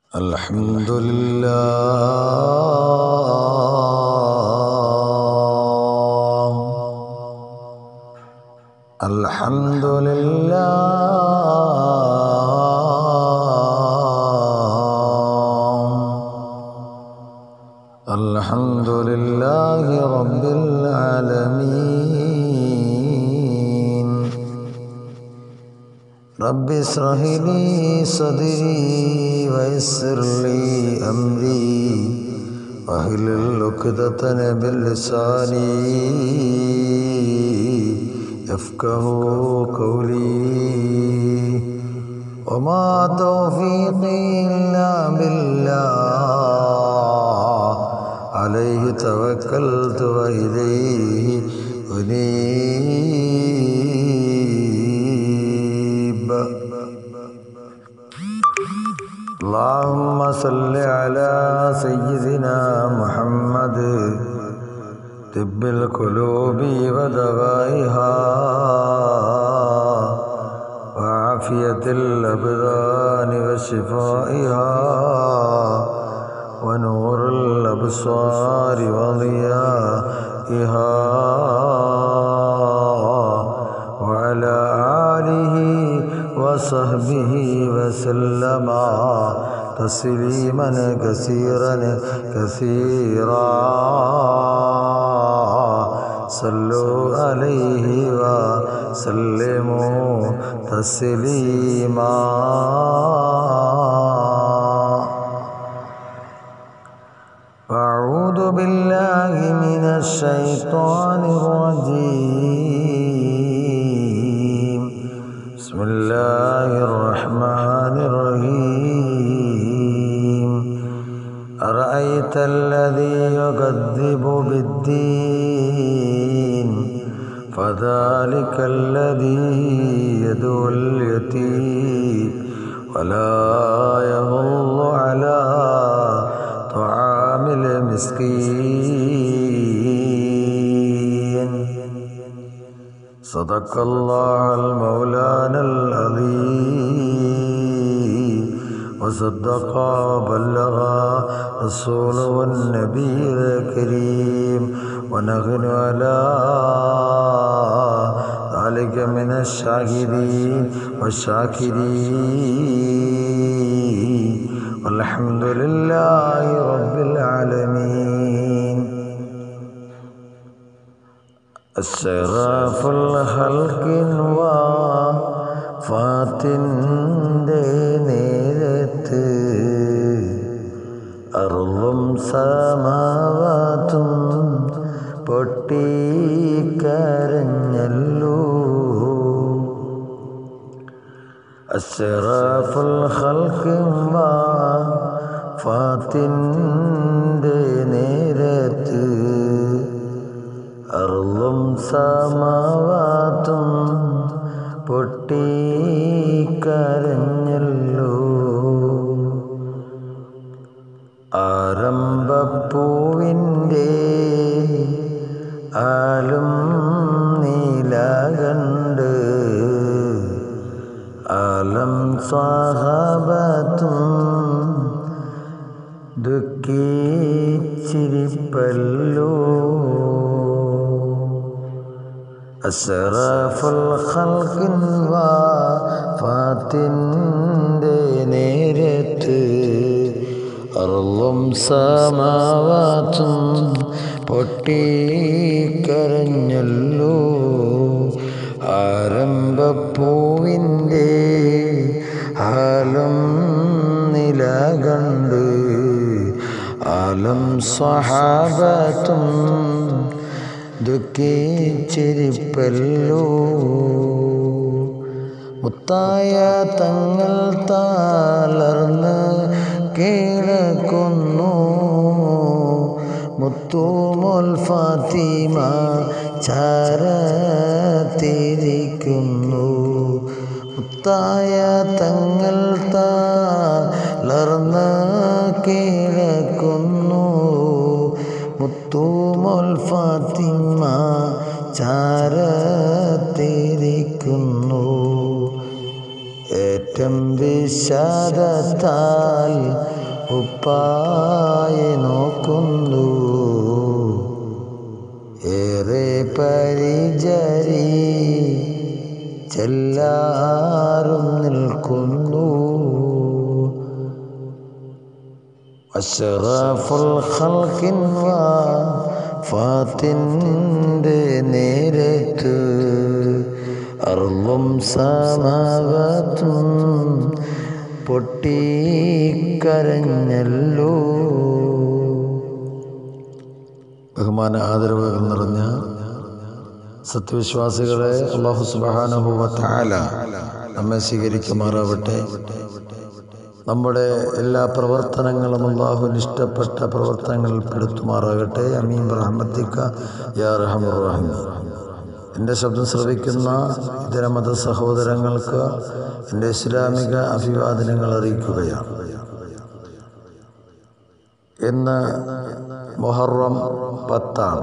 الحمد لله الحمد لله الحمد لله رب العالمين رب اشرح لي صدري ويسر لي أمري واحلل عقدة من لساني يفقه قولي وما توفيقي إلا بالله عليه توكلت وإليه أنيب اللهم صل على سيدنا محمد طب القلوب ودوائها وعافية الأبدان وشفائها ونور الأبصار وضيائها وعلى آله وصحبه وسلم تسليما كثيرا كثيرا صلوا عليه وسلموا تسليما أعوذ بالله من الشيطان الرجيم بسم الله الرحمن الرحيم أرأيت الذي يكذب بالدين فذلك الذي يدعو اليتيم ولا يغل على طعام المسكين صدق الله المولانا العظيم وصدق بلغ رسوله النبي الكريم ونحن على ذلك من الشاهدين والشاكرين والحمد لله رب العالمين അഷറഫുൽ ഹൽക്കിൻ വാഫാത്തിൻ്റെ നേരത്ത് അറുളും സമാവാത്തും പൊട്ടിക്കരഞ്ഞല്ലോ അഷറഫുൽ ഹൽക്കിൻ വാഫാത്തിൻ്റെ നേരത്ത് അറുളും സമാവാത്തും പൊട്ടിക്കരഞ്ഞല്ലോ ആരംഭപ്പൂവിൻ്റെ ആലും നീല കണ്ട് ആലം സ്വാഹാബത്തും ദുഃഖിച്ചിരിപ്പല്ലോ അസറഫുൽ ഖൽഖിൻ വാഫാത്തിൻ്റെ നേരത്ത് അറുളും സമാവാത്തും പൊട്ടിക്കരഞ്ഞല്ലോ ആരംഭപ്പൂവിൻ്റെ ആലം നില കണ്ട് ആലം സ്വഹാബത്തും ദുഃഖിച്ചിരിപ്പല്ലോ മുത്തായ തങ്ങൾ താളർന്ന് കിടക്കുന്നു മുത്തുമോൽ ഫാത്തിമ ചാരത്തിരിക്കുന്നു മുത്തായ തങ്ങൾ താളർന്ന് കിടക്കുന്നു മുത്തുമോൽ ഫാത്തിമ ചാരത്തിരിക്കുന്നു ഏറ്റം വിഷാദത്താൽ ഉപ്പായെ നോക്കുന്നു ഏറെ പരിചരി ചെല്ലാറും നിൽക്കുന്നു അഷറഫുൽ ഖൽക്കിൻ ഫാത്തിൻ്റെ നേരത്ത് അർളും സമാവത്തും പൊട്ടിക്കരഞ്ഞല്ലോ ബഹുമാന ആദരവുകൾ നിറഞ്ഞ സത്യവിശ്വാസികളെ അള്ളാഹു സുബാനുഭവ താല നമ്മെ സ്വീകരിക്കുമാറാവട്ടെ നമ്മുടെ എല്ലാ പ്രവർത്തനങ്ങളും അള്ളാഹുവിന് ഇഷ്ടപ്പെട്ട പ്രവർത്തനങ്ങളിൽ പെടുത്തുമാറാകട്ടെ അമീൻ റഹ്മത്തിക്ക യാ റഹമുറഹമി എൻ്റെ ശബ്ദം ശ്രവിക്കുന്ന ഇതര മത സഹോദരങ്ങൾക്ക് എൻ്റെ ഇസ്ലാമിക അഭിവാദനങ്ങൾ അറിയിക്കുകയാണ് ഇന്ന് മൊഹറം പത്താണ്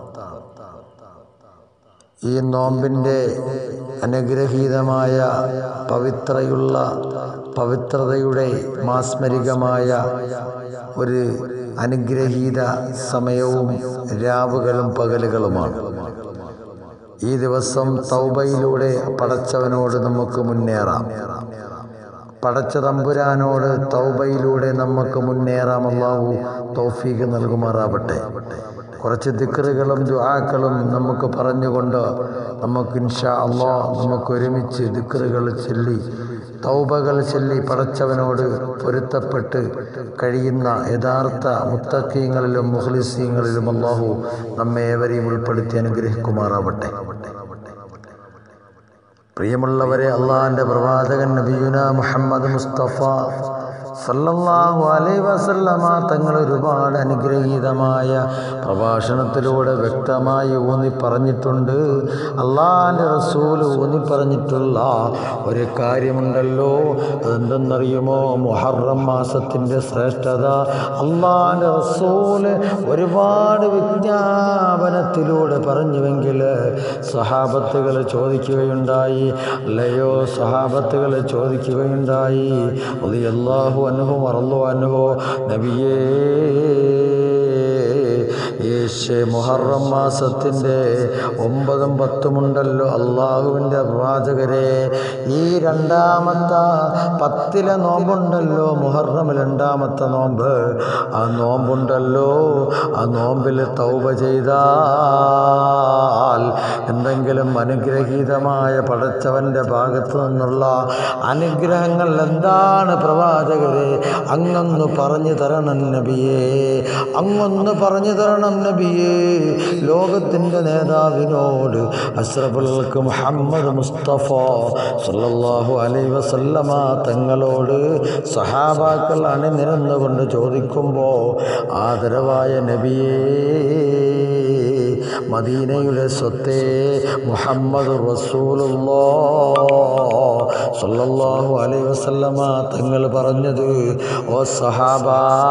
ഈ നോമ്പിൻ്റെ അനുഗ്രഹീതമായ പവിത്രയുള്ള പവിത്രതയുടെ മാസ്മരികമായ ഒരു അനുഗ്രഹീത സമയവും രാവുകളും പകലുകളുമാണ് ഈ ദിവസം തൗബയിലൂടെ പടച്ചവനോട് നമുക്ക് മുന്നേറാം പടച്ച തമ്പുരാനോട് തൗബയിലൂടെ നമുക്ക് മുന്നേറാം അള്ളാഹു തൗഫീക്ക് നൽകുമാറാവട്ടെ കുറച്ച് ദിക്കറുകളും ദുആക്കളും നമുക്ക് പറഞ്ഞുകൊണ്ട് നമുക്ക് ഇൻഷാ അള്ളാ നമുക്ക് ഒരുമിച്ച് ദിക്കറുകൾ ചൊല്ലി തൗബകൾ ചൊല്ലി പടച്ചവനോട് പൊരുത്തപ്പെട്ട് കഴിയുന്ന യഥാർത്ഥ മുത്തക്കീങ്ങളിലും മുഖ്ലിസീങ്ങളിലും അള്ളാഹു നമ്മെ ഏവരെയും ഉൾപ്പെടുത്തി അനുഗ്രഹിക്കുമാറാവട്ടെ പ്രിയമുള്ളവരെ അള്ളാഹിൻ്റെ പ്രവാചകൻ നബിയുന മുഹമ്മദ് മുസ്തഫ സല്ലല്ലാഹു അലൈഹി വസല്ലമ തങ്ങൾ ഒരുപാട് അനുഗ്രഹീതമായ പ്രഭാഷണത്തിലൂടെ വ്യക്തമായി ഊന്നി പറഞ്ഞിട്ടുണ്ട് അള്ളാഹിൻ്റെ റസൂൽ ഊന്നി പറഞ്ഞിട്ടുള്ള ഒരു കാര്യമുണ്ടല്ലോ അതെന്തെന്നറിയുമോ മുഹറം മാസത്തിൻ്റെ ശ്രേഷ്ഠത അള്ളാഹിൻ്റെ റസൂല് ഒരുപാട് വിജ്ഞാപനത്തിലൂടെ പറഞ്ഞുവെങ്കിൽ സഹാബത്തുകൾ ചോദിക്കുകയുണ്ടായി അല്ലയോ സഹാബത്തുകൾ ചോദിക്കുകയുണ്ടായി അള്ളാഹു അനുഭവം മറന്നു അനുഭവോ നബിയേ യേശ് മുഹറം മാസത്തിൻ്റെ ഒമ്പതും പത്തുമുണ്ടല്ലോ അള്ളാഹുവിൻ്റെ പ്രവാചകരെ ഈ രണ്ടാമത്തെ പത്തിലെ നോമ്പുണ്ടല്ലോ മുഹറം രണ്ടാമത്തെ നോമ്പ് ആ നോമ്പുണ്ടല്ലോ ആ നോമ്പിൽ തൗബ ചെയ്താൽ എന്തെങ്കിലും അനുഗ്രഹീതമായ പടച്ചവൻ്റെ ഭാഗത്തു നിന്നുള്ള അനുഗ്രഹങ്ങൾ എന്താണ് പ്രവാചകരെ അങ്ങൊന്ന് പറഞ്ഞു തരണം നബിയേ അങ്ങൊന്ന് പറഞ്ഞു തരണം നബിയേ ലോകത്തിൻ്റെ നേതാവിനോട് അസ്രഫുൽക്ക് മുഹമ്മദ് മുസ്തഫ സല്ലല്ലാഹു അലൈഹി വസല്ലമ തങ്ങളോട് സഹാബാക്കൾ അണിനിരന്നുകൊണ്ട് ചോദിക്കുമ്പോൾ ആദരവായ നബിയേ മദീനയുടെ സ്വത്തേ മുഹമ്മദ് റസൂലുള്ളാ സല്ലല്ലാഹു അലൈഹി വസല്ലമ തങ്ങൾ പറഞ്ഞത് ഓ സഹാബ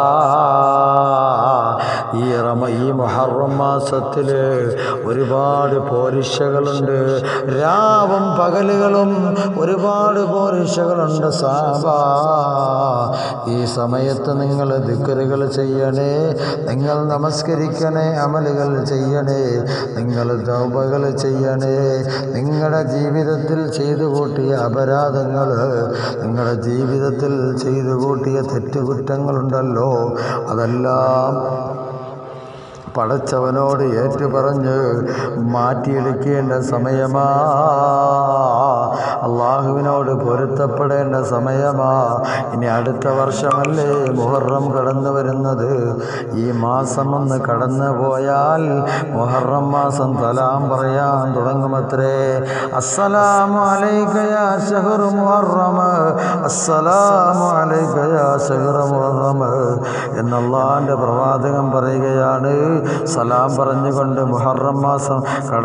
ഈ റമ ഈ മുഹറം മാസത്തിൽ ഒരുപാട് പോരിശകളുണ്ട് രാവും പകലുകളും ഒരുപാട് പോരിശകളുണ്ട് സാബ ഈ സമയത്ത് നിങ്ങൾ ദിക്കറുകൾ ചെയ്യണേ നിങ്ങൾ നമസ്കരിക്കണേ അമലുകൾ ചെയ്യണേ നിങ്ങൾ തൗബകൾ ചെയ്യണേ നിങ്ങളുടെ ജീവിതത്തിൽ ചെയ്തു കൂട്ടിയ അപരാധങ്ങൾ നിങ്ങളുടെ ജീവിതത്തിൽ ചെയ്തു കൂട്ടിയ തെറ്റുകുറ്റങ്ങളുണ്ടല്ലോ അതെല്ലാം പടച്ചവനോട് ഏറ്റുപറഞ്ഞ് മാറ്റിയെടുക്കേണ്ട സമയമാ അള്ളാഹുവിനോട് പൊരുത്തപ്പെടേണ്ട സമയമാ ഇനി അടുത്ത വർഷമല്ലേ മുഹറം കടന്നു വരുന്നത് ഈ മാസം ഒന്ന് കടന്നു പോയാൽ മുഹറം മാസം തലാം പറയാൻ തുടങ്ങുമത്രേ അസ്സലാമു അലൈക്കയ ഷഹറു മുഹറം അസ്സലാമു അലൈക്കയ ഷഹറു മുഹറം എന്നല്ലാൻ്റെ പ്രവാചകൻ പറയുകയാണ് സലാം പറഞ്ഞുകൊണ്ട് മുഹറം മാസം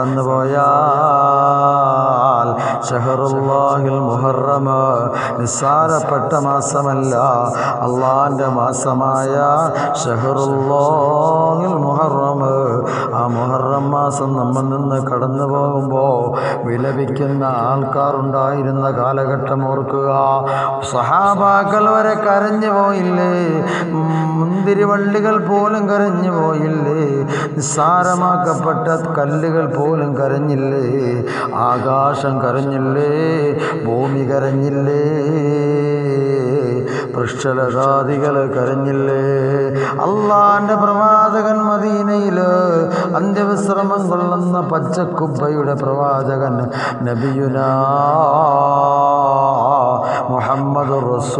കടന്നുപോയാൽ ഷഹറുല്ലാഹിൽ മുഹറം നിസ്സാരപ്പെട്ട മാസമല്ല അള്ളാന്റെ മാസമായ ഷഹറുല്ലാഹിൽ മുഹറം ആ മുഹറം മാസം നമ്മൾ നിന്ന് കടന്നു പോകുമ്പോൾ വിലപിക്കുന്ന ആൾക്കാരുണ്ടായിരുന്ന കാലഘട്ടം ഓർക്കുക സഹാബാക്കൾ വരെ കരഞ്ഞു പോയില്ലേ മുന്തിരിവള്ളികൾ പോലും കരഞ്ഞു പോയില്ലേ നിസ്സാരമാക്കപ്പെട്ട കല്ലുകൾ പോലും കരഞ്ഞില്ലേ ആകാശം കരഞ്ഞില്ലേ ഭൂമി കരഞ്ഞില്ലേ വൃക്ഷലതാദികൾ കരഞ്ഞില്ലേ അള്ളാന്റെ പ്രവാചകൻ മദീനയില് അന്ത്യവിശ്രമം കൊള്ളുന്ന പച്ചക്കുബ്ബയുടെ പ്രവാചകൻ നബിയുന മുഹമ്മദ്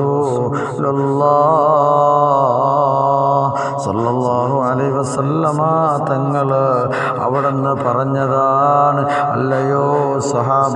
സല്ലല്ലാഹു അലൈഹി വസല്ലമ തങ്ങൾ അവിടെ നിന്ന് പറഞ്ഞതാണ് അല്ലയോ സഹാബ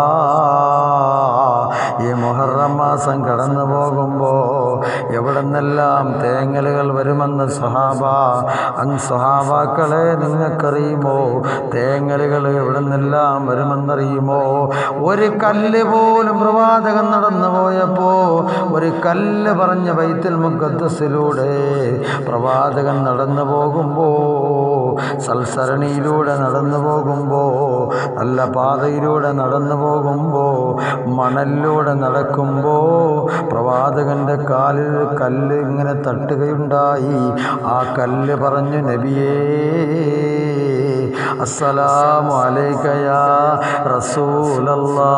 ഈ മുഹറം മാസം കടന്നു പോകുമ്പോൾ എവിടെ നിന്നെല്ലാം തേങ്ങലുകൾ വരുമെന്ന് സഹാബ അങ് സഹാബാക്കളെ നിങ്ങൾക്കറിയുമോ തേങ്ങലുകൾ എവിടെ നിന്നെല്ലാം വരുമെന്നറിയുമോ ഒരു കല്ല് പോലും പ്രവാചകൻ നടന്നു പോയപ്പോ ഒരു കല്ല് പറഞ്ഞ വൈത്തിൽ മുഖദ്സിലൂടെ പ്രവാചകൻ നടന്നു പോകുമ്പോ സൽസരണിയിലൂടെ നടന്നു പോകുമ്പോ നല്ല പാതയിലൂടെ നടന്നു പോകുമ്പോ മണലിലൂടെ നടക്കുമ്പോ പ്രവാചകന്റെ കാലിൽ കല്ല് ഇങ്ങനെ തട്ടുകയുണ്ടായി ആ കല്ല് പറഞ്ഞു നബിയേ അസ്സലാമു അലൈക്കയാ റസൂലല്ലാ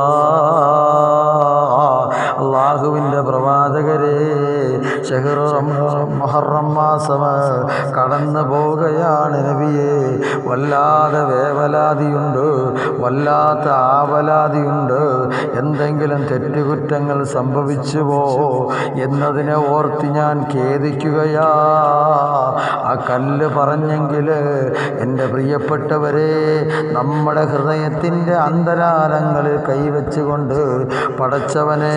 അള്ളാഹുവിൻ്റെ പ്രവാചകരെ ഷെഹർ മൊഹറം മാസം കടന്നു പോവുകയാണ് നബിയെ വല്ലാതെ വേവലാതിയുണ്ട് വല്ലാത്ത ആവലാതിയുണ്ട് എന്തെങ്കിലും തെറ്റുകുറ്റങ്ങൾ സംഭവിച്ചുവോ എന്നതിനെ ഓർത്ത് ഞാൻ ഖേദിക്കുകയാ ആ കല്ല് പറഞ്ഞെങ്കിൽ എൻ്റെ പ്രിയപ്പെട്ടവരെ നമ്മുടെ ഹൃദയത്തിൻ്റെ അന്തരാലങ്ങളിൽ കൈവച്ചുകൊണ്ട് പടച്ചവനെ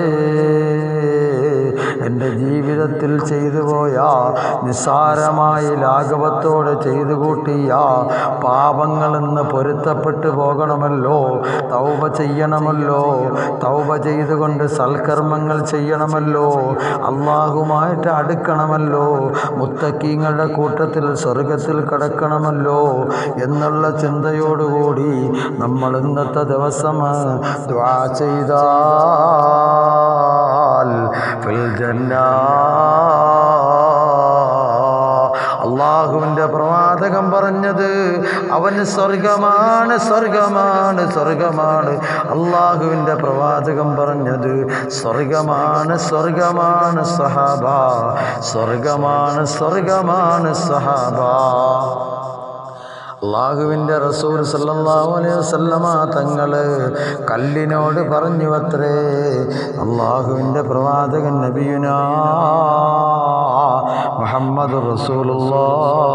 എൻ്റെ ജീവിതത്തിൽ ചെയ്തു പോയ നിസ്സാരമായി ലാഘവത്തോടെ ചെയ്തു കൂട്ടിയ പാപങ്ങളെന്ന് പൊരുത്തപ്പെട്ടു പോകണമല്ലോ തൗബ ചെയ്യണമല്ലോ തൗബ ചെയ്തുകൊണ്ട് സൽക്കർമ്മങ്ങൾ ചെയ്യണമല്ലോ അള്ളാഹുമായിട്ട് അടുക്കണമല്ലോ മുത്തക്കീങ്ങളുടെ കൂട്ടത്തിൽ സ്വർഗത്തിൽ കടക്കണമല്ലോ എന്നുള്ള ചിന്തയോടുകൂടി നമ്മൾ ഇന്നത്തെ ദിവസം ദ്വാ ചെയ്താൽ ഫിൽ ജന്നാ അള്ളാഹുവിൻ്റെ പ്രവാചകം പറഞ്ഞത് അവന് സ്വർഗമാണ് സ്വർഗമാണ് സ്വർഗമാണ് അള്ളാഹുവിൻ്റെ പ്രവാചകം പറഞ്ഞത് സ്വർഗമാണ് സ്വർഗമാണ് സഹാബ സ്വർഗമാണ് സ്വർഗമാണ് സഹാബ അള്ളാഹുവിൻ്റെ റസൂൽ സല്ലല്ലാഹു അലൈഹി വസല്ലമ തങ്ങള് കല്ലിനോട് പറഞ്ഞു അത്രേ അള്ളാഹുവിൻ്റെ പ്രവാചകൻ നബിയുന മുഹമ്മദ് റസൂലുള്ളാ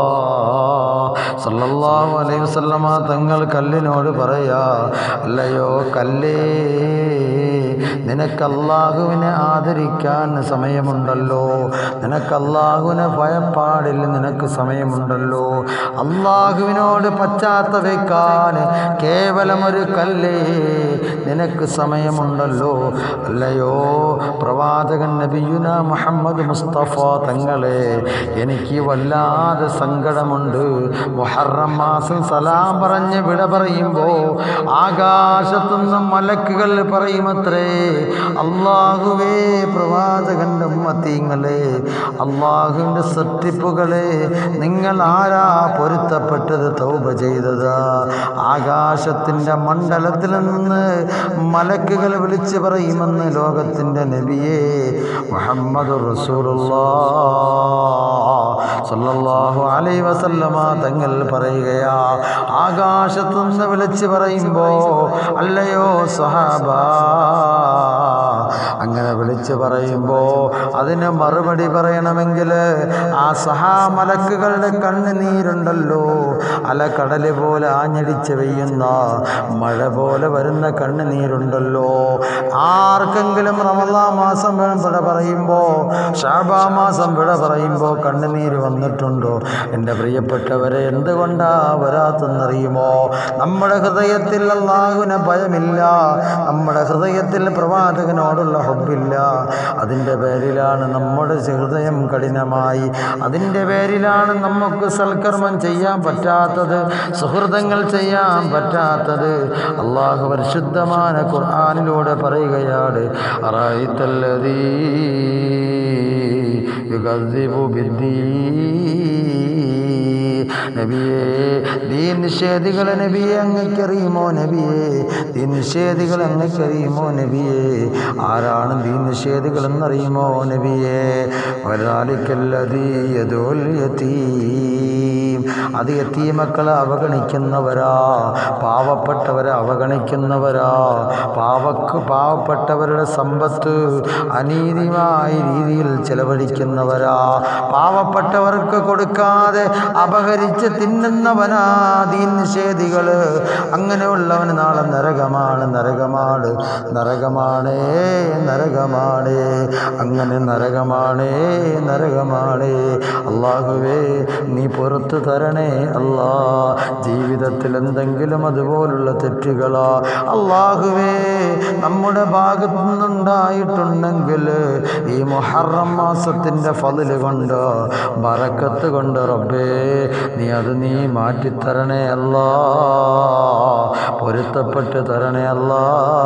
സല്ലല്ലാഹു അലൈഹി വസല്ലമ തങ്ങൾ കല്ലിനോട് പറയാ അല്ലയോ കല്ലേ നിനക്ക് അള്ളാഹുവിനെ ആദരിക്കാൻ സമയമുണ്ടല്ലോ നിനക്ക് അള്ളാഹുവിനെ ഭയപ്പാടിൽ നിനക്ക് സമയമുണ്ടല്ലോ അള്ളാഹുവിനോട് പശ്ചാത്തപിക്കാൻ കേവലം ഒരു കല്ലേ നിനക്ക് സമയമുണ്ടല്ലോ അല്ലയോ പ്രവാചകൻ നബിയുന മുഹമ്മദ് മുസ്തഫ തങ്ങളെ എനിക്ക് വല്ലാതെ സങ്കടമുണ്ട് മുഹറം മാസം സലാം പറഞ്ഞ് വിട പറയുമ്പോൾ ആകാശത്തുനിന്നും മലക്കുകൾ പറയുമത്രേ അള്ളാഹുവേ പ്രവാചകന്റെ ഉമ്മത്തീങ്ങളെ അള്ളാഹുവിൻ്റെ സൃഷ്ടിപ്പുകളെ നിങ്ങൾ ആരാ പൊരുത്തപ്പെട്ടത് തൗബ ചെയ്തത് ആകാശത്തിൻ്റെ മണ്ഡലത്തിൽ നിന്ന് മലക്കുകൾ വിളിച്ചു പറയുമെന്ന് ലോകത്തിൻ്റെ നബിയെ മുഹമ്മദ് റസൂലുള്ളാ സല്ലല്ലാഹു അലൈഹി വസല്ലമ തങ്ങൾ പറയുകയാ ആകാശത്തു നിന്ന് വിളിച്ചു പറയുമ്പോ അല്ലയോ സഹാബ അങ്ങനെ വിളിച്ചു പറയുമ്പോ അതിന് മറുപടി പറയണമെങ്കിൽ ആ സഹാമലക്കുകളുടെ കണ്ണുനീരുണ്ടല്ലോ അലക്കടല് പോലെ ആഞ്ഞടിച്ച് പെയ്യുന്ന മഴ പോലെ വരുന്ന കണ്ണുനീരുണ്ടല്ലോ ആർക്കെങ്കിലും റമദാ മാസം വിട പറയുമ്പോ ഷാബാ മാസം വിട പറയുമ്പോ കണ്ണുനീർ അമീർ വന്നിട്ടുണ്ടോ എൻ്റെ പ്രിയപ്പെട്ടവരെ എന്തുകൊണ്ടാ വരാത്തെന്നറിയുമോ നമ്മുടെ ഹൃദയത്തിൽ അള്ളാഹുവിനെ ഭയമില്ല നമ്മുടെ ഹൃദയത്തിൽ പ്രവാചകനോടുള്ള ഹൊബില്ല അതിൻ്റെ പേരിലാണ് നമ്മുടെ ഹൃദയം കഠിനമായി അതിൻ്റെ പേരിലാണ് നമുക്ക് സൽക്കർമ്മം ചെയ്യാൻ പറ്റാത്തത് സുഹൃതങ്ങൾ ചെയ്യാൻ പറ്റാത്തത് അള്ളാഹു പരിശുദ്ധമായ ഖുർആാനിലൂടെ പറയുകയാണ് അറായിത്തല്ലതീ യുഗദ്ദിബു ബിദ്ദീൻ നബിയേ ദീൻ നിഷേധികളെ നബിയെ അങ്ങക്കറിയുമോ നബിയേ ദീൻ നിഷേധികൾ അങ്ങക്കറിയുമോ നബിയേ ആരാണ് ദീൻ നിഷേധികൾ എന്നറിയുമോ നബിയേ വരാലിക്കല്ലതീയതോൽ യതീം അത് യത്തീമക്കളെ അവഗണിക്കുന്നവരാ പാവപ്പെട്ടവരെ അവഗണിക്കുന്നവരാ പാവക്ക് പാവപ്പെട്ടവരുടെ സമ്പത്ത് അനീതിമായ രീതിയിൽ ചെലവഴിക്കുന്നവരാ പാവപ്പെട്ടവർക്ക് കൊടുക്കാതെ അപഹരിച്ച് തിന്നുന്നവനാ ദീൻ നിഷേധികള് അങ്ങനെയുള്ളവന് നാളെ നരകമാണ് നരകമാണ് നരകമാണേ നരകമാണേ അങ്ങനെ നരകമാണേ നരകമാണേ അള്ളാഹുവേ നീ പുറത്തു തരണേ അല്ലാ ജീവിതത്തിൽ എന്തെങ്കിലും അതുപോലുള്ള തെറ്റുകളാ അള്ളാഹുവേ നമ്മുടെ ഭാഗത്തു നിന്നുണ്ടായിട്ടുണ്ടെങ്കിൽ ഈ മുഹറം മാസത്തിൻ്റെ ഫതില് കൊണ്ട് ബറക്കത്ത് കൊണ്ട് റബ്ബേ നീ അത് നീ മാറ്റിത്തരണേ അല്ലാ പൊരുത്തപ്പെട്ട് തരണേ അല്ലാ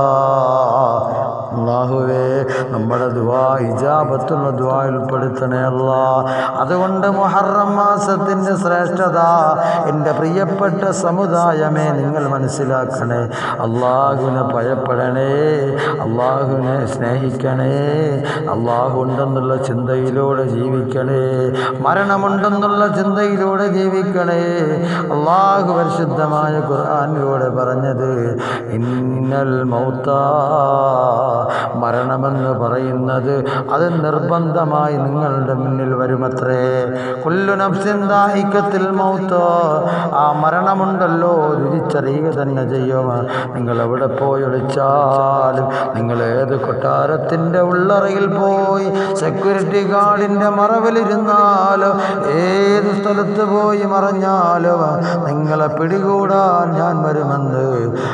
അള്ളാഹുവേ നമ്മുടെ ദുവാ ഇജാബത്തുള്ള ദുവാ ഉൾപ്പെടുത്തണേ അല്ല അതുകൊണ്ട് മുഹറം മാസത്തിൻ്റെ ശ്രേഷ്ഠത എൻ്റെ പ്രിയപ്പെട്ട സമുദായമേ നിങ്ങൾ മനസ്സിലാക്കണേ അള്ളാഹുവിനെ ഭയപ്പെടണേ അള്ളാഹുവിനെ സ്നേഹിക്കണേ അള്ളാഹു ഉണ്ടെന്നുള്ള ചിന്തയിലൂടെ ജീവിക്കണേ മരണമുണ്ടെന്നുള്ള ചിന്തയിലൂടെ ജീവിക്കണേ അള്ളാഹു പരിശുദ്ധമായ ഖുർആാനിലൂടെ പറഞ്ഞത് ഇന്നൽ മൗത്താ മരണമെന്ന് പറയുന്നത് അത് നിർബന്ധമായി നിങ്ങളുടെ മുന്നിൽ വരുമത്രേ കൊല്ലു നഫ്സിന്തായിക്കത്തിൽ മൗത്തോ ആ മരണമുണ്ടല്ലോ രുചിച്ചറിയുക തന്നെ ചെയ്യും നിങ്ങൾ എവിടെ പോയി ഒളിച്ചാലും നിങ്ങൾ ഏത് കൊട്ടാരത്തിൻ്റെ ഉള്ളറയിൽ പോയി സെക്യൂരിറ്റി ഗാർഡിൻ്റെ മറവിലിരുന്നാലോ ഏത് സ്ഥലത്ത് പോയി മറഞ്ഞാലോ നിങ്ങളെ പിടികൂടാൻ ഞാൻ വരുമെന്ന്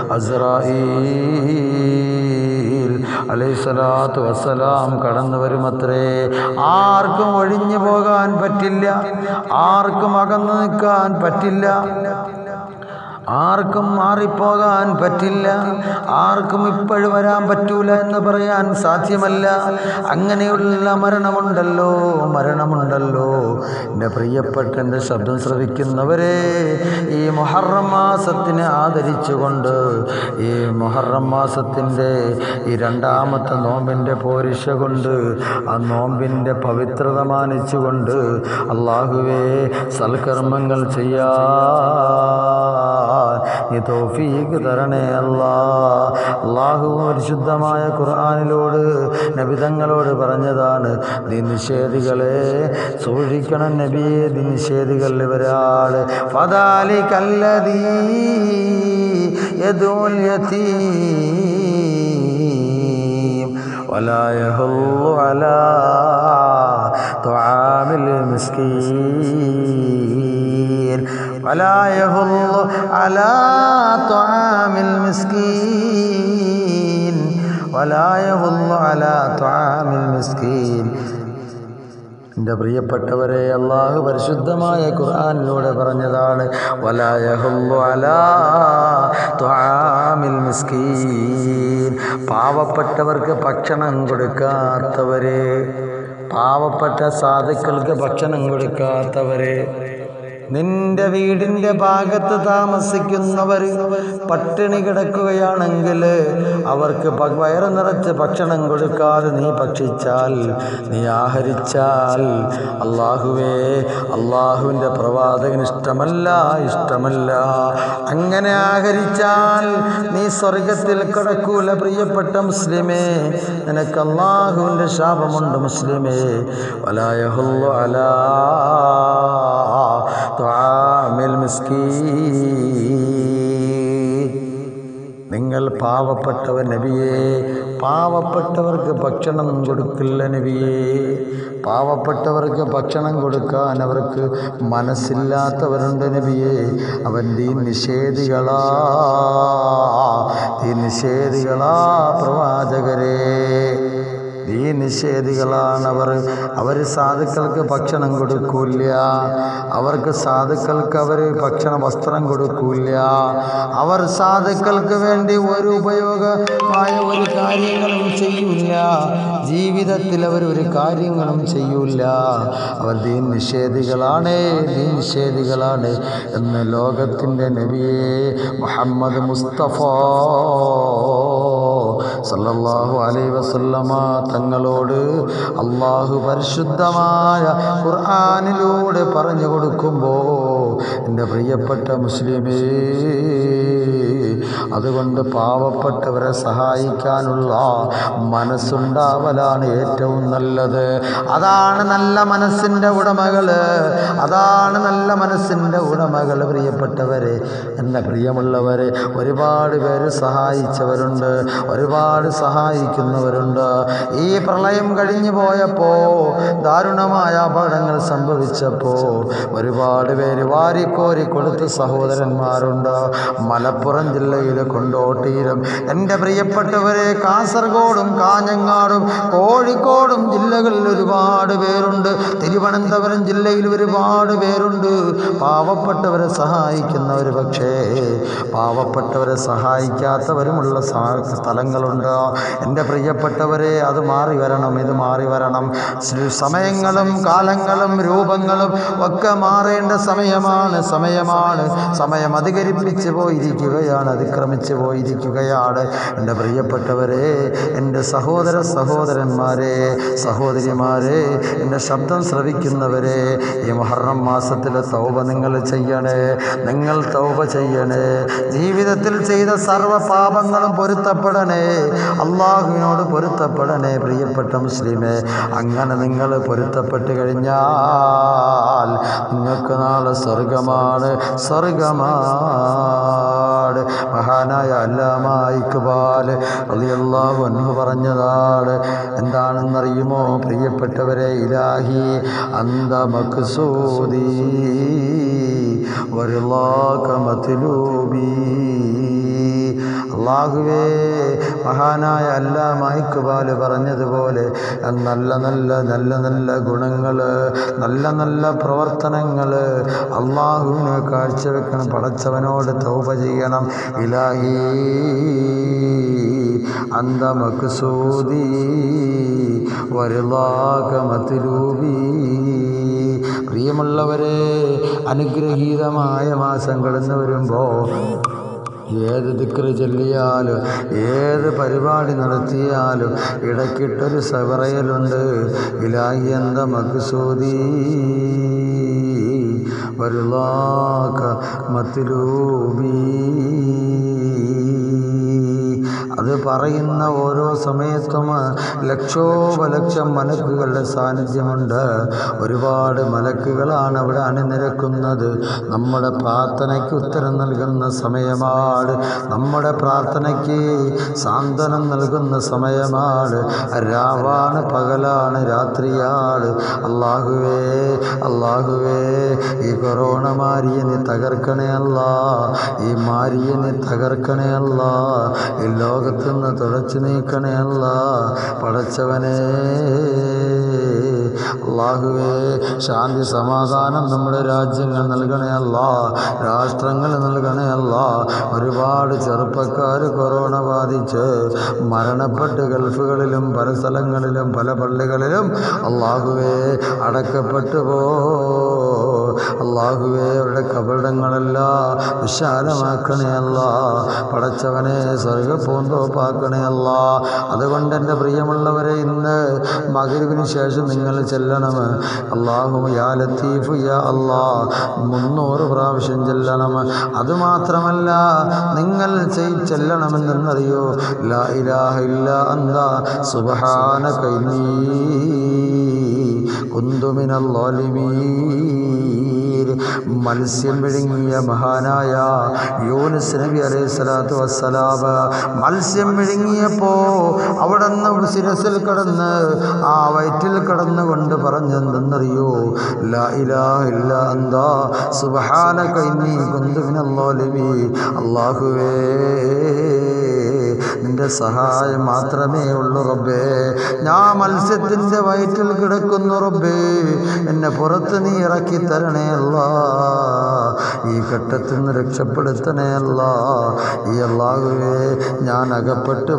അസ്രായീൽ അലൈഹിസ്സലാത്തു വസ്സലാം കടന്നു വരുമത്രേ ആർക്കും ഒഴിഞ്ഞു പോകാൻ പറ്റില്ല ആർക്കും അകന്നു നിൽക്കാൻ പറ്റില്ല ആർക്കും മാറിപ്പോകാൻ പറ്റില്ല ആർക്കും ഇപ്പോഴും വരാൻ പറ്റൂല എന്ന് പറയാൻ സാധ്യമല്ല അങ്ങനെയുള്ള മരണമുണ്ടല്ലോ മരണമുണ്ടല്ലോ എൻ്റെ പ്രിയപ്പെട്ട എൻ്റെ ശബ്ദം ശ്രവിക്കുന്നവരെ ഈ മൊഹറം മാസത്തിനെ ആദരിച്ചുകൊണ്ട് ഈ മൊഹറം മാസത്തിൻ്റെ ഈ രണ്ടാമത്തെ നോമ്പിൻ്റെ പോരിശ കൊണ്ട് ആ നോമ്പിൻ്റെ പവിത്രത മാനിച്ചുകൊണ്ട് അള്ളാഹുവേ സൽക്കർമ്മങ്ങൾ ചെയ്യാ നീ തോഫീക്ക് തരണേ അല്ലാ അള്ളാഹു പരിശുദ്ധമായ ഖുർആാനിലോട് നബിതങ്ങളോട് പറഞ്ഞതാണ് നീ നിഷേധികളെ സൂക്ഷിക്കണം നബിയെ നീ നിഷേധികൾ ഇവരാള് ഫദാലി കല്ലതീ യദൂൽ യതീം ولا يهل على طعام المسكين ولا يهل على طعام المسكين ولا يهل على طعام المسكين എൻ്റെ പ്രിയപ്പെട്ടവരെ അള്ളാഹു പരിശുദ്ധമായ ഖുർആാനിലൂടെ പറഞ്ഞതാണ് വലായഹുല്ലു അലാ ത്വാമിൽ മിസ്കീൻ പാവപ്പെട്ടവർക്ക് ഭക്ഷണം കൊടുക്കാത്തവരെ പാവപ്പെട്ട സാധുക്കൾക്ക് ഭക്ഷണം കൊടുക്കാത്തവരെ നിന്റെ വീടിൻ്റെ ഭാഗത്ത് താമസിക്കുന്നവർ പട്ടിണി കിടക്കുകയാണെങ്കിൽ അവർക്ക് പ- വയറ് നിറച്ച് ഭക്ഷണം കൊടുക്കാതെ നീ ഭക്ഷിച്ചാൽ നീ ആഹരിച്ചാൽ അള്ളാഹുവേ അള്ളാഹുവിൻ്റെ പ്രവാചകന് ഇഷ്ടമല്ല ഇഷ്ടമല്ല അങ്ങനെ ആഹരിച്ചാൽ നീ സ്വർഗത്തിൽ കിടക്കൂല പ്രിയപ്പെട്ട മുസ്ലിമേ നിനക്ക് അള്ളാഹുവിൻ്റെ ശാപമുണ്ട് മുസ്ലിമേ വലായഹുല്ലു അലാ طعام المسكين നിങ്ങൾ പാവപ്പെട്ടവർ നബിയേ പാവപ്പെട്ടവർക്ക് ഭക്ഷണം കൊടുക്കില്ല നബിയേ പാവപ്പെട്ടവർക്ക് ഭക്ഷണം കൊടുക്കാൻ അവർക്ക് മനസ്സില്ലാത്തവരുണ്ട് നബിയേ അവൻ ദീ നിഷേധികളാ ദീ നിഷേധികളാ പ്രവാചകരേ ഈ നിഷേധികളാണവർ അവർ സാധുക്കൾക്ക് ഭക്ഷണം കൊടുക്കൂല അവർക്ക് സാധുക്കൾക്ക് അവർ ഭക്ഷണ വസ്ത്രം കൊടുക്കൂല അവർ സാധുക്കൾക്ക് വേണ്ടി ഒരു ഉപയോഗമായ ഒരു കാര്യങ്ങളും ചെയ്യൂല ജീവിതത്തിൽ അവർ ഒരു കാര്യങ്ങളും ചെയ്യൂല അവർ ദീൻ നിഷേധികളാണ് ദീൻ നിഷേധികളാണ് എന്ന് ലോകത്തിൻ്റെ നബിയെ മുഹമ്മദ് മുസ്തഫ സല്ലല്ലാഹു അലൈഹി വസല്ലമ തങ്ങളോട് അള്ളാഹു പരിശുദ്ധമായ ഖുർആനിലൂടെ പറഞ്ഞു കൊടുക്കുമ്പോൾ എൻ്റെ പ്രിയപ്പെട്ട മുസ്ലിമേ അതുകൊണ്ട് പാവപ്പെട്ടവരെ സഹായിക്കാനുള്ള മനസ്സുണ്ടാവലാണ് ഏറ്റവും നല്ലത് അതാണ് നല്ല മനസ്സിൻ്റെ ഉടമകള് അതാണ് നല്ല മനസ്സിൻ്റെ ഉടമകൾ പ്രിയപ്പെട്ടവരെ എൻ്റെ പ്രിയമുള്ളവരെ ഒരുപാട് പേര് സഹായിച്ചവരുണ്ട് ഒരുപാട് സഹായിക്കുന്നവരുണ്ട് ഈ പ്രളയം കഴിഞ്ഞു പോയപ്പോൾ ദാരുണമായ അപകടങ്ങൾ സംഭവിച്ചപ്പോൾ ഒരുപാട് പേര് വാരിക്കോരി കൊടുത്ത സഹോദരന്മാരുണ്ട് മലപ്പുറം ജില്ലയിൽ കൊണ്ടോട്ടിയിലും എൻ്റെ പ്രിയപ്പെട്ടവരെ കാസർഗോഡും കാഞ്ഞങ്ങാടും കോഴിക്കോടും ജില്ലകളിൽ ഒരുപാട് പേരുണ്ട് തിരുവനന്തപുരം ജില്ലയിൽ ഒരുപാട് പേരുണ്ട് പാവപ്പെട്ടവരെ സഹായിക്കുന്നവർ പക്ഷേ പാവപ്പെട്ടവരെ സഹായിക്കാത്തവരുമുള്ള സ- സ്ഥലങ്ങളുണ്ട് എൻ്റെ പ്രിയപ്പെട്ടവരെ അത് മാറി വരണം ഇത് മാറി വരണം സ് സമയങ്ങളും കാലങ്ങളും രൂപങ്ങളും ഒക്കെ മാറേണ്ട സമയമാണ് സമയമാണ് സമയം അധികരിപ്പിച്ച് പോയിരിക്കുകയാണ് അതിക്രമിച്ച് പോയിരിക്കുകയാണ് എൻ്റെ പ്രിയപ്പെട്ടവരെ എൻ്റെ സഹോദര സഹോദരന്മാരെ സഹോദരിമാരെ എൻ്റെ ശബ്ദം ശ്രവിക്കുന്നവരെ ഈ മുഹറം മാസത്തിലെ തൗബ നിങ്ങൾ ചെയ്യണേ നിങ്ങൾ തൗബ ചെയ്യണേ ജീവിതത്തിൽ ചെയ്ത സർവ്വ പാപങ്ങളും പൊരുത്തപ്പെടണേ അള്ളാഹുവിനോട് പൊരുത്തപ്പെടണേ പ്രിയപ്പെട്ട മുസ്ലിമേ അങ്ങനെ നിങ്ങൾ പൊരുത്തപ്പെട്ട് കഴിഞ്ഞാൽ നിങ്ങൾക്ക് നാളെ സ്വർഗമാണ് സ്വർഗമാണ് മഹാനായ അല്ലാമ ഇക്ബാൽ റളിയല്ലാഹു അൻഹു പറഞ്ഞതാണ് എന്താണെന്നറിയുമോ പ്രിയപ്പെട്ടവരെ ഇലാഹി അന്ത മക്സൂദി വറുള്ളാക മത്ലൂബി അള്ളാഹുവേ മഹാനായ അല്ലാമ ഇക്ബാൽ പറഞ്ഞതുപോലെ നല്ല നല്ല നല്ല നല്ല ഗുണങ്ങൾ നല്ല നല്ല പ്രവർത്തനങ്ങൾ അള്ളാഹുവിനെ കാഴ്ചവെക്കണം പടച്ചവനോട് തൗപ ചെയ്യണം ഇലാഹി അന്ത മക്സൂദി വറുള്ളാക മത്ലൂബി പ്രിയമുള്ളവരെ അനുഗ്രഹീതമായ മാസം കടന്നു വരുമ്പോൾ ഏത് ദിക്റ് ചൊല്ലിയാലും ഏത് പരിപാടി നടത്തിയാലും ഇടയ്ക്കിട്ടൊരു സവറയലുണ്ട് ഇലാഹി എന്ത മക്സൂദി വരുളാക്ക മത്തിലൂബി അത് പറയുന്ന ഓരോ സമയത്തും ലക്ഷോപലക്ഷം മലക്കുകളുടെ സാന്നിധ്യമുണ്ട് ഒരുപാട് മലക്കുകളാണ് അവിടെ അണിനിരക്കുന്നത് നമ്മുടെ പ്രാർത്ഥനയ്ക്ക് ഉത്തരം നൽകുന്ന സമയമാണ് നമ്മുടെ പ്രാർത്ഥനയ്ക്ക് സാന്ത്വനം നൽകുന്ന സമയമാണ് രാവാണ് പകലാണ് രാത്രിയാണ് അള്ളാഹുവേ അള്ളാഹുവേ ഈ കൊറോണ മാരിയെ നീ തകർക്കണേ അല്ല ഈ മാരിയെ നീ തകർക്കണേ അല്ല ഈ ലോകത്തുനിന്ന് തുടച്ചു നീക്കണേ അല്ല പടച്ചവനേ അള്ളാഹുവേ ശാന്തി സമാധാനം നമ്മുടെ രാജ്യങ്ങൾ നൽകണേ അല്ല രാഷ്ട്രങ്ങൾ നൽകണേ അല്ല ഒരുപാട് ചെറുപ്പക്കാർ കൊറോണ ബാധിച്ച് മരണപ്പെട്ട് ഗൾഫുകളിലും പല സ്ഥലങ്ങളിലും പല പള്ളികളിലും അള്ളാഹുവേ അടക്കപ്പെട്ടു പോ അള്ളാഹുവേ അവരുടെ കപടങ്ങളെല്ലാം വിശാലമാക്കണേ അല്ല പടച്ചവനെ സ്വർഗപ്പൂന്തോപ്പാക്കണേ അല്ല അതുകൊണ്ട് എൻ്റെ പ്രിയമുള്ളവരെ ഇന്ന് മകരിവിന് ശേഷം നിങ്ങൾ ചെല്ലണം അള്ളാഹു യാ ലത്തീഫു യാ അല്ലാ മുന്നൂറ് പ്രാവശ്യം ചെല്ലണം അതുമാത്രമല്ല നിങ്ങൾ ചെയ് ചെല്ലണമെന്നറിയോ ലാ ഇലാഹ ഇല്ല അന്ത സുബഹാന കൈനീ കുന്തുമിനൽ ളാലിമീൻ മത്സ്യം വിഴുങ്ങിയ മഹാനായ യൂനിസ് നബി അലൈഹി സ്വലാത്തു വസ്സലാം മത്സ്യം വിഴുങ്ങിയപ്പോ അവിടെ നിന്ന് ശിരസിൽ കടന്ന് ആ വയറ്റിൽ കടന്നുകൊണ്ട് പറഞ്ഞെന്തെന്നറിയോ ലാ ഇലാഹ ഇല്ല അന്താ സുബ്ഹാനക ഇന്നി കുന്തു മിനൽ ളാലിമീൻ അല്ലാഹുവേ നിന്റെ സഹായം മാത്രമേ ഉള്ളൂ റബ്ബേ ഞാൻ മത്സ്യത്തിൻ്റെ വയറ്റിൽ കിടക്കുന്നു റബ്ബേ എന്നെ പുറത്ത് നീ ഇറക്കി തരണേ അല്ല ഈ ഘട്ടത്തിൽ നിന്ന് രക്ഷപ്പെടുത്തണേ അല്ല ഈ അല്ലാഹുവേ ഞാൻ അകപ്പെട്ടു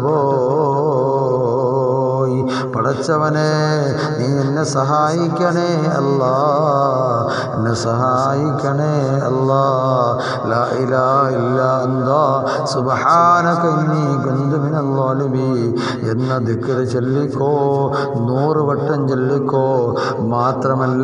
പോയി പടച്ചവനെ നീ എന്നെ സഹായിക്കണേ അല്ല എന്നെ സഹായിക്കണേ അല്ല ലാ ഇലാഹ ഇല്ല അന്താ സുബ്ഹാനക ഇന്നി കുന്തു മിനൽ ളാലിമീൻ എന്ന ദിക്ർ ചൊല്ലിക്കോ നൂറ് വട്ടം ചൊല്ലിക്കോ മാത്രമല്ല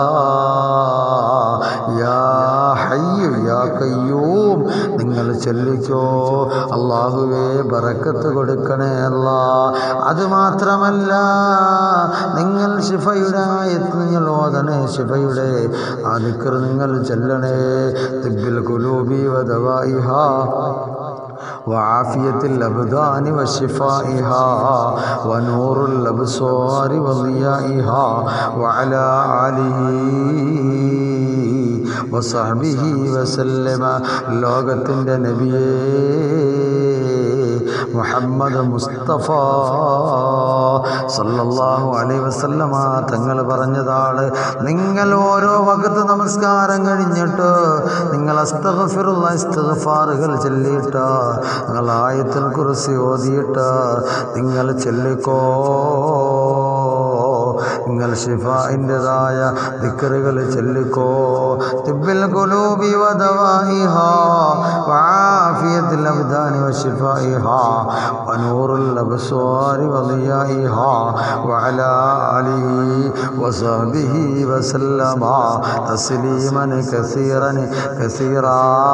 യാ ഹയ്യു യാ കയ്യൂം നിങ്ങൾ ചൊല്ലിക്കോ അള്ളാഹുവേ ബറക്കത്ത് കൊടുക്കണേ അല്ല അത് മാത്രമല്ല നിങ്ങൾ ശിഫയുടെ ആയത്ത് നിങ്ങൾ ഓതണേ ശിഫയുടെ ആ ദിക്ർ നിങ്ങൾ ചൊല്ലണേ തിബിൽ കുലൂബി വദവായിഹ وعافية الأبدان وشفائها ونور الأبصار وضيائها وعلى آله വസഹബിഹി വസല്ലമ ലോകത്തിൻ്റെ നബിയേ മുഹമ്മദ് മുസ്തഫ സല്ലല്ലാഹു അലൈഹി വസല്ലമ തങ്ങൾ പറഞ്ഞതാണ് നിങ്ങൾ ഓരോ വകത്ത് നമസ്കാരം കഴിഞ്ഞിട്ട് നിങ്ങൾ അസ്തഗ്ഫിറുള്ള ഇസ്തിഗ്ഫാറുകൾ ചൊല്ലിയിട്ട് നിങ്ങൾ ആയത്തിൽ കുറിച്ച് ഓതിയിട്ട് നിങ്ങൾ ചൊല്ലിക്കോ നിങ്ങൾ ഷിഫായിൻ്റെതായ ദിക്കറുകൾ ചൊല്ലിക്കോ തിബിൽ കുലൂബി വദവായിഹ വആഫിയത്തിൽ അബ്ദാനി വശിഫായിഹ വനൂറുൽ അബ്സ്വാരി വളിയായിഹ വഅലാ ആലിഹി വസഹബിഹി വസല്ലമ തസ്ലീമൻ കസീറൻ കസീറാ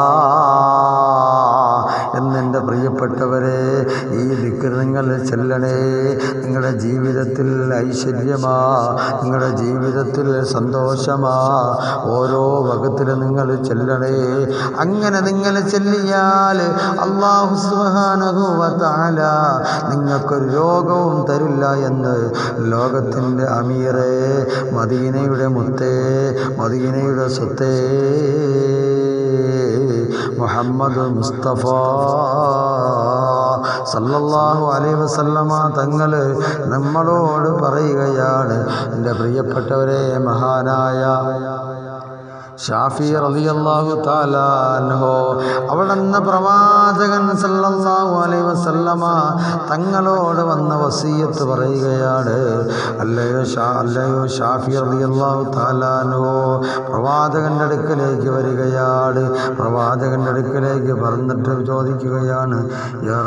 എന്നെൻ്റെ പ്രിയപ്പെട്ടവരെ ഈ ദിക്കർ നിങ്ങൾ ചെല്ലണേ നിങ്ങളുടെ ജീവിതത്തിൽ ഐശ്വര്യമാ നിങ്ങളുടെ ജീവിതത്തിൽ സന്തോഷമാ ഓരോ വകത്തിലും നിങ്ങൾ ചെല്ലണേ അങ്ങനെ നിങ്ങൾ ചെല്ലിയാൽ അള്ളാഹു സുബാനഹുവല നിങ്ങൾക്കൊരു രോഗവും തരില്ല എന്ന് ലോകത്തിൻ്റെ അമീറേ മദീനയുടെ മുത്തേ മദീനയുടെ സ്വത്തേ മുഹമ്മദ് മുസ്തഫ സല്ലല്ലാഹു അലൈഹി വസല്ലമ തങ്ങൾ നമ്മളോട് പറയുകയാണ് എൻ്റെ പ്രിയപ്പെട്ടവരെ മഹാനായ ഷാഫി റളിയല്ലാഹു തആല അൻഹു അവിടുന്ന് പ്രവാചകൻ സല്ലല്ലാഹു അലൈഹി വസല്ലമ തങ്ങളോട് വന്ന വസീയത്ത് പറയുകയാണ് അല്ലയോ ഷാ അല്ലയോ ഷാഫി റളിയല്ലാഹു തആല അൻഹു പ്രവാചകൻ്റെ അടുക്കലേക്ക് വരികയാണ് പ്രവാചകൻ്റെ അടുക്കലേക്ക് പറഞ്ഞിട്ട് ചോദിക്കുകയാണ് യാ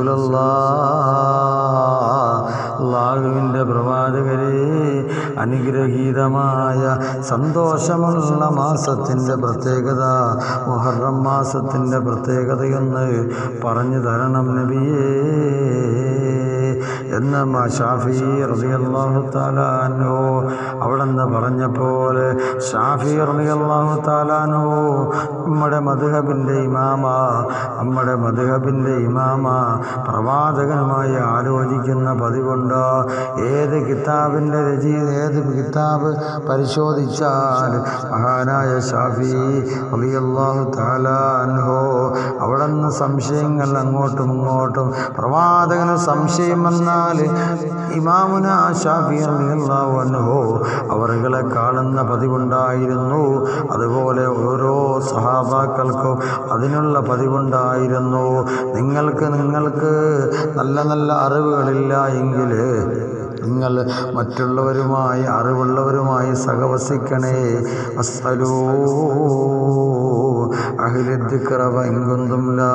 റസൂലല്ലാഹുവിൻ്റെ പ്രവാചകരെ അനുഗ്രഹീതമായ സന്തോഷമുള്ള മാസത്തിൻ്റെ പ്രത്യേകത മുഹറം മാസത്തിൻ്റെ പ്രത്യേകതയൊന്ന് പറഞ്ഞു തരണം നബിയേ എന്ന് ഷാഫി റളിയല്ലാഹു താലാനോ അവിടെ നിന്ന് പറഞ്ഞപ്പോൾ ഷാഫി റളിയല്ലാഹു താലാനോ നമ്മുടെ മധുഹബിൻ്റെ ഇമാമ നമ്മുടെ മധുഹബിൻ്റെ ഇമാമ പ്രവാചകനുമായി ആലോചിക്കുന്ന പതിവുണ്ട് ഏത് കിതാബിൻ്റെ രചി ഏത് കിതാബ് പരിശോധിച്ചാൽ മഹാനായ ഷാഫി റളിയല്ലാഹു താലാൻഹോ അവിടെ നിന്ന് സംശയങ്ങൾ അങ്ങോട്ടും ഇങ്ങോട്ടും പ്രവാചകന് സംശയം വന്നാൽ ഇമാമുന ഷാഫി റളിയല്ലാഹു അൻഹു അവരുകളെ കാണുന്ന പതിവുണ്ടായിരുന്നു അതുപോലെ ഓരോ സഹാബാക്കൾക്കും അതിനുള്ള പതിവുണ്ടായിരുന്നു നിങ്ങൾക്ക് നിങ്ങൾക്ക് നല്ല നല്ല അറിവുകളില്ല എങ്കിൽ നിങ്ങൾ മറ്റുള്ളവരുമായി അറിവുള്ളവരുമായി സഹവസിക്കണേ അസ്സലൂ അഹിലിദ്ദിക്റവ എങ്കുന്തും ലാ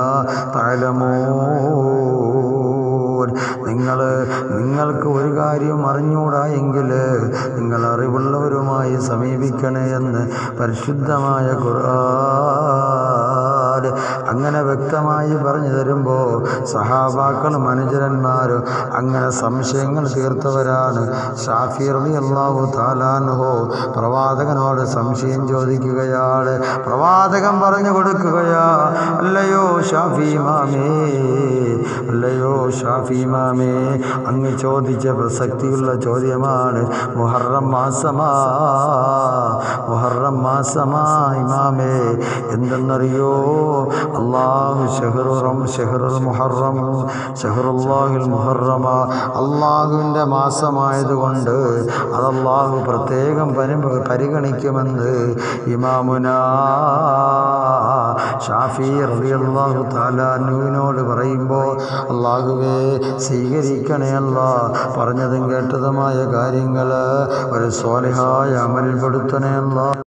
തഅലമൂൻ നിങ്ങൾ നിങ്ങൾക്ക് ഒരു കാര്യം അറിഞ്ഞൂടാ എങ്കിൽ നിങ്ങൾ അറിവുള്ളവരുമായി സമീപിക്കണേ എന്ന് പരിശുദ്ധമായ ഖുർആൻ അങ്ങനെ വ്യക്തമായി പറഞ്ഞു തരുമ്പോൾ സഹാബാക്കളും അനുചരന്മാരും അങ്ങനെ സംശയങ്ങൾ തീർത്തവരാണ് ഷാഫി റബി അള്ളാഹു താലാൻഹോ പ്രവാചകനോട് സംശയം ചോദിക്കുകയാണ് പ്രവാചകൻ പറഞ്ഞു കൊടുക്കുകയാ അല്ലയോ ഷാഫി മാമേ അല്ലയോ ഷാഫി മാമേ അങ്ങ് ചോദിച്ച പ്രസക്തിയുള്ള ചോദ്യമാണ് മുഹറം മാസമാ മുഹറം മാസമാ ഇമാമേ എന്തെന്നറിയോ അള്ളാഹു ഷെഹറുറം ഷെഹറുൽ മുഹറം ഷെഹറുല്ലാഹിൽ മുഹറമ അള്ളാഹുവിൻ്റെ മാസമായതുകൊണ്ട് അത് അള്ളാഹു പ്രത്യേകം പരി പരിഗണിക്കുമെന്ന് ഇമാമുന ഷാഫി റളിയല്ലാഹു താലാനുവിനോട് പറയുമ്പോൾ അള്ളാഹുവേ സ്വീകരിക്കണേ അല്ല പറഞ്ഞതും കേട്ടതുമായ കാര്യങ്ങൾ ഒരു സ്വാലിഹായ അമലിൽപ്പെടുത്തണേ അല്ല